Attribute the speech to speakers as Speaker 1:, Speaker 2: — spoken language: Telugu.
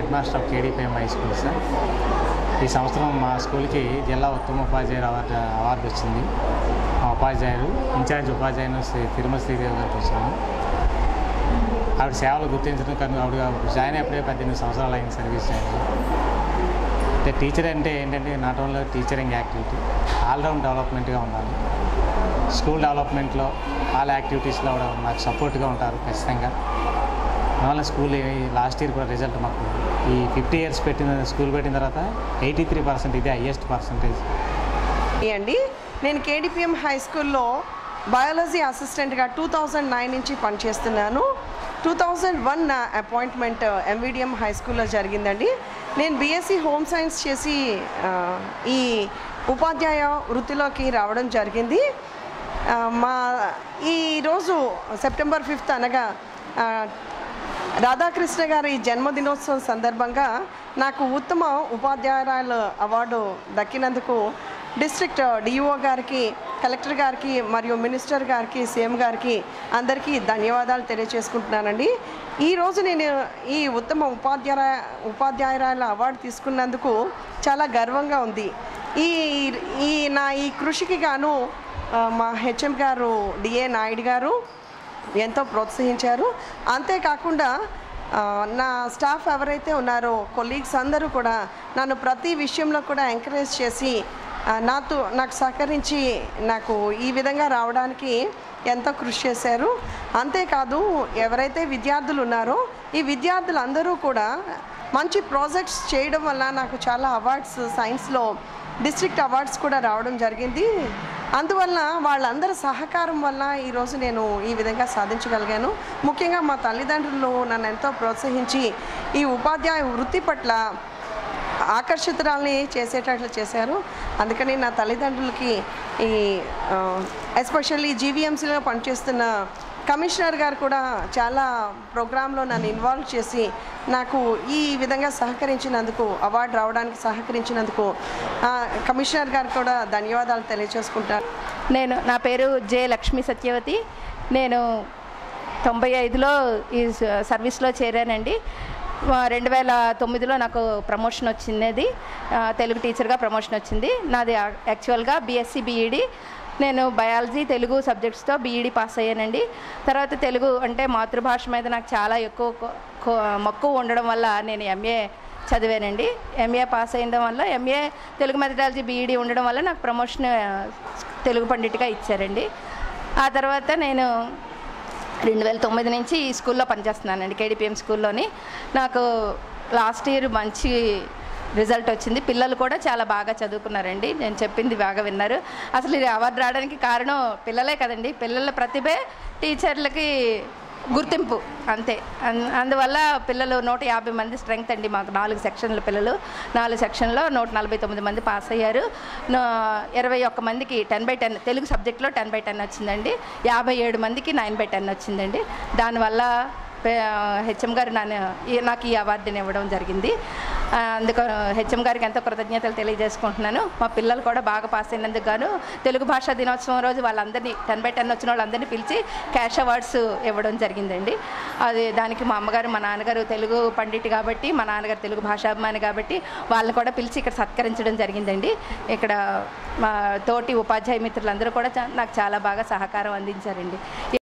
Speaker 1: Head master of K D P M high school sir ఈ సంవత్సరం మా స్కూల్కి జిల్లా ఉత్తమ ఉపాధ్యాయులు అవార్డు అవార్డు వచ్చింది మా ఉపాధ్యాయులు ఇన్ఛార్జ్ ఉపాధ్యాయులు శ్రీ తిరుమల శ్రీదేవి గారికి వచ్చింది ఆవిడ సేవలు గుర్తించడం కానీ ఆవిడ జాయిన్ అయినప్పుడే పద్దెనిమిది సంవత్సరాలు అయింది సర్వీస్ జాయిన్ అయ్యి. అంటే టీచర్ అంటే ఏంటంటే not only teaching activity all round డెవలప్మెంట్గా ఉండాలి స్కూల్ డెవలప్మెంట్లో ఆల్ యాక్టివిటీస్లో కూడా నాకు సపోర్ట్గా ఉంటారు ఖచ్చితంగా అందువల్ల స్కూల్ లాస్ట్ ఇయర్ కూడా రిజల్ట్ మాకు ఈ ఫిఫ్టీ ఇయర్స్ పెట్టిన స్కూల్ పెట్టిన తర్వాత ఎయిటీ త్రీ పర్సెంట్ ఇదే హయ్యెస్ట్ పర్సంటేజ్
Speaker 2: అండి నేను కేడిపిఎం హై స్కూల్లో బయాలజీ అసిస్టెంట్గా టూ థౌజండ్ నైన్ నుంచి పనిచేస్తున్నాను టూ థౌజండ్ వన్ నా అపాయింట్మెంట్ ఎంవిడిఎం హై స్కూల్లో జరిగిందండి నేను బీఎస్సీ హోమ్ సైన్స్ చేసి ఆ, ఈ ఉపాధ్యాయ వృత్తిలోకి రావడం జరిగింది ఆ, మా ఈరోజు సెప్టెంబర్ ఫిఫ్త్ అనగా ఆ, రాధాకృష్ణ గారి జన్మదినోత్సవం సందర్భంగా నాకు ఉత్తమ ఉపాధ్యాయురాల అవార్డు దక్కినందుకు డిస్ట్రిక్ట్ డిఈఓ గారికి కలెక్టర్ గారికి మరియు మినిస్టర్ గారికి సీఎం గారికి అందరికీ ధన్యవాదాలు తెలియజేసుకుంటున్నానండి ఈరోజు నేను ఈ ఉత్తమ ఉపాధ్యాయ ఉపాధ్యాయురాల అవార్డు తీసుకున్నందుకు చాలా గర్వంగా ఉంది ఈ ఈ నా ఈ కృషికి గాను ఆ, మా హెచ్ఎం గారు డిఏ నాయుడు గారు ఎంతో ప్రోత్సహించారు అంతేకాకుండా ఆ, నా స్టాఫ్ ఎవరైతే ఉన్నారో కొలీగ్స్ అందరూ కూడా నన్ను ప్రతి విషయంలో కూడా ఎంకరేజ్ చేసి ఆ, నాతో నాకు సహకరించి నాకు ఈ విధంగా రావడానికి ఎంతో కృషి చేశారు అంతేకాదు ఎవరైతే విద్యార్థులు ఉన్నారో ఈ విద్యార్థులందరూ కూడా మంచి ప్రాజెక్ట్స్ చేయడం వల్ల నాకు చాలా అవార్డ్స్ సైన్స్లో డిస్ట్రిక్ట్ అవార్డ్స్ కూడా రావడం జరిగింది అందువల్ల వాళ్ళందరి సహకారం వల్ల ఈరోజు నేను ఈ విధంగా సాధించగలిగాను ముఖ్యంగా మా తల్లిదండ్రులు నన్ను ఎంతో ప్రోత్సహించి ఈ ఉపాధ్యాయ వృత్తి పట్ల ఆకర్షితురాల్ని చేసేటట్లు చేశారు అందుకని నా తల్లిదండ్రులకి ఈ ఎస్పెషల్లీ జీవీఎంసీలో పనిచేస్తున్న కమిషనర్ గారు కూడా చాలా ప్రోగ్రాంలో నన్ను ఇన్వాల్వ్ చేసి నాకు ఈ విధంగా సహకరించినందుకు అవార్డు రావడానికి సహకరించినందుకు ఆ, కమిషనర్ గారు కూడా ధన్యవాదాలు తెలియజేసుకుంటాను
Speaker 3: నేను నా పేరు జే లక్ష్మీ సత్యవతి నేను తొంభై ఐదులో ఈ స- సర్వీస్లో చేరానండి ఆ, రెండు వేల తొమ్మిదిలో నాకు ప్రమోషన్ వచ్చింది ఆ, తెలుగు టీచర్గా ప్రమోషన్ వచ్చింది నాది యా- యాక్చువల్గా బీఎస్సీ బీఈడి నేను బయాలజీ తెలుగు సబ్జెక్ట్స్తో బీఈడి పాస్ అయ్యానండి తర్వాత తెలుగు అంటే మాతృభాష మీద నాకు చాలా ఎక్కువ కొ- కొ- మక్కువ ఉండడం వల్ల నేను ఎంఏ చదివానండి ఎంఏ పాస్ అయిన వల్ల ఎంఏ తెలుగు మెథడాలజీ బీఈడి ఉండడం వల్ల నాకు ప్రమోషన్ ఆ, తెలుగు పండిట్గా ఇచ్చారండి ఆ తర్వాత నేను రెండు వేల తొమ్మిది నుంచి ఈ స్కూల్లో పనిచేస్తున్నానండి కేడిపిఎం స్కూల్లోని నాకు లాస్ట్ ఇయర్ మంచి రిజల్ట్ వచ్చింది పిల్లలు కూడా చాలా బాగా చదువుకున్నారండి నేను చెప్పింది బాగా విన్నారు అసలు ఇది అవార్డు రావడానికి కారణం పిల్లలే కదండి పిల్లల ప్రతిభే టీచర్లకి గుర్తింపు అంతే అన్- అందువల్ల పిల్లలు నూట యాభై మంది స్ట్రెంగ్త్ అండి మాకు నాలుగు సెక్షన్ల పిల్లలు నాలుగు సెక్షన్లో నూట నలభై తొమ్మిది మంది పాస్ అయ్యారు నో- ఇరవై ఒక్క మందికి టెన్ బై టెన్ తెలుగు సబ్జెక్ట్లో టెన్ బై టెన్ వచ్చిందండి యాభై ఏడు మందికి నైన్ బై టెన్ వచ్చిందండి దానివల్ల హెచ్ఎం గారు నన్ను ఈ- నాకు ఈ అవార్డుని ఇవ్వడం జరిగింది ఆ, అందుకు హెచ్ఎం గారికి ఎంతో కృతజ్ఞతలు తెలియజేసుకుంటున్నాను మా పిల్లలు కూడా బాగా పాస్ అయినందుకు గాను తెలుగు భాషా దినోత్సవం రోజు వాళ్ళందరినీ టెన్ బై టెన్ వచ్చిన వాళ్ళందరినీ పిలిచి క్యాష్ అవార్డ్స్ ఇవ్వడం జరిగిందండి అది దానికి మా అమ్మగారు మా నాన్నగారు తెలుగు పండిట్ కాబట్టి మా నాన్నగారు తెలుగు భాషాభిమాని కాబట్టి వాళ్ళని కూడా పిలిచి ఇక్కడ సత్కరించడం జరిగిందండి ఇక్కడ మా తోటి ఉపాధ్యాయ మిత్రులందరూ కూడా చా- నాకు చాలా బాగా సహకారం అందించారండి